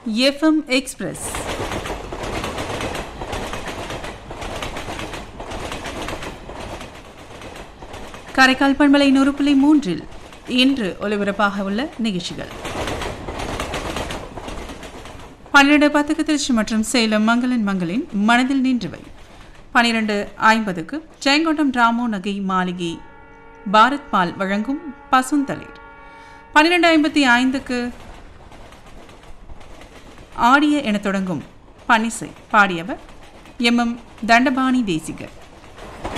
FM express Karaikal பண்பலை நூறு புள்ளி மூன்றில் இன்று ஒலிபரப்பாக உள்ள நிகழ்ச்சிகள் பன்னிரண்டு பத்துக்கு திருச்சி மற்றும் சேலம் மங்களன் மங்களின் மனதில் நின்றவை பனிரெண்டு ஐம்பதுக்கு ஜெயங்கொண்டம் ராமோ நகை மாளிகை பாரத் பால் வழங்கும் பசுந்தளிர் பன்னிரெண்டு ஐம்பத்தி ஐந்துக்கு ஆடிய என தொடங்கும் பனிசை பாடியவர் எம் எம் தண்டபாணி தேசிகர்